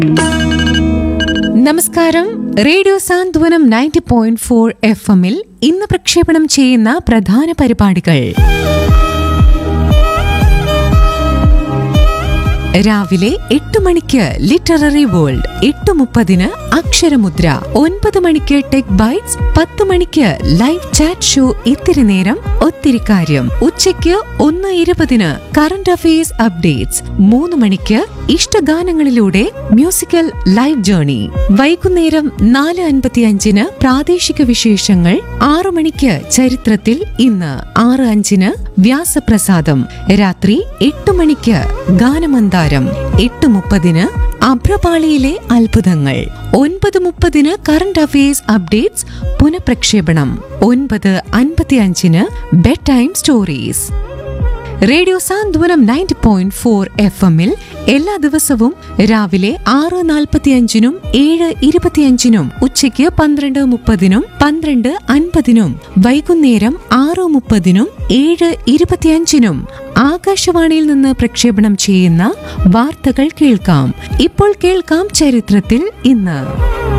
നമസ്കാരം radio Santhwanam ninety point four F എമ്മിൽ ഇന്ന് പ്രക്ഷേപണം ചെയ്യുന്ന പ്രധാന പരിപാടികൾ രാവിലെ എട്ട് മണിക്ക് ലിറ്റററി വേൾഡ് എട്ട് മുപ്പതിന് അക്ഷരമുദ്ര ഒൻപത് മണിക്ക് ടെക് ബൈറ്റ്സ് പത്ത് മണിക്ക് ലൈവ് ചാറ്റ് ഷോ ഇത്തിരി നേരം ഒത്തിരി കാര്യം ഉച്ചയ്ക്ക് ഒന്ന് ഇരുപതിന് കറന്റ് അഫയേഴ്സ് അപ്ഡേറ്റ്സ് മൂന്ന് മണിക്ക് ഇഷ്ടഗാനങ്ങളിലൂടെ മ്യൂസിക്കൽ ലൈവ് ജേർണി വൈകുന്നേരം നാല് അൻപത്തിയഞ്ചിന് പ്രാദേശിക വിശേഷങ്ങൾ ആറു മണിക്ക് ചരിത്രത്തിൽ ഇന്ന് ആറ് അഞ്ചിന് വ്യാസപ്രസാദം രാത്രി എട്ട് മണിക്ക് ഗാനമന്താരം എട്ട് മുപ്പതിന് അഭ്രപാളിയിലെ അത്ഭുതങ്ങൾ ഒൻപത് മുപ്പതിന് കറന്റ് അഫയേഴ്സ് അപ്ഡേറ്റ്സ് പുനഃപ്രക്ഷേപണം ഒൻപത് അൻപത്തിയഞ്ചിന് bed time stories radio Santhwanam ninety point four F എമ്മിൽ എല്ലാ ദിവസവും രാവിലെ ആറ് നാൽപ്പത്തിയഞ്ചിനും ഏഴ് ഇരുപത്തിയഞ്ചിനും ഉച്ചയ്ക്ക് പന്ത്രണ്ട് മുപ്പതിനും പന്ത്രണ്ട് അൻപതിനും വൈകുന്നേരം ആറ് മുപ്പതിനും ഏഴ് ഇരുപത്തിയഞ്ചിനും ആകാശവാണിയിൽ നിന്ന് പ്രക്ഷേപണം ചെയ്യുന്ന വാർത്തകൾ കേൾക്കാം ഇപ്പോൾ കേൾക്കാം ചരിത്രത്തിൽ ഇന്ന്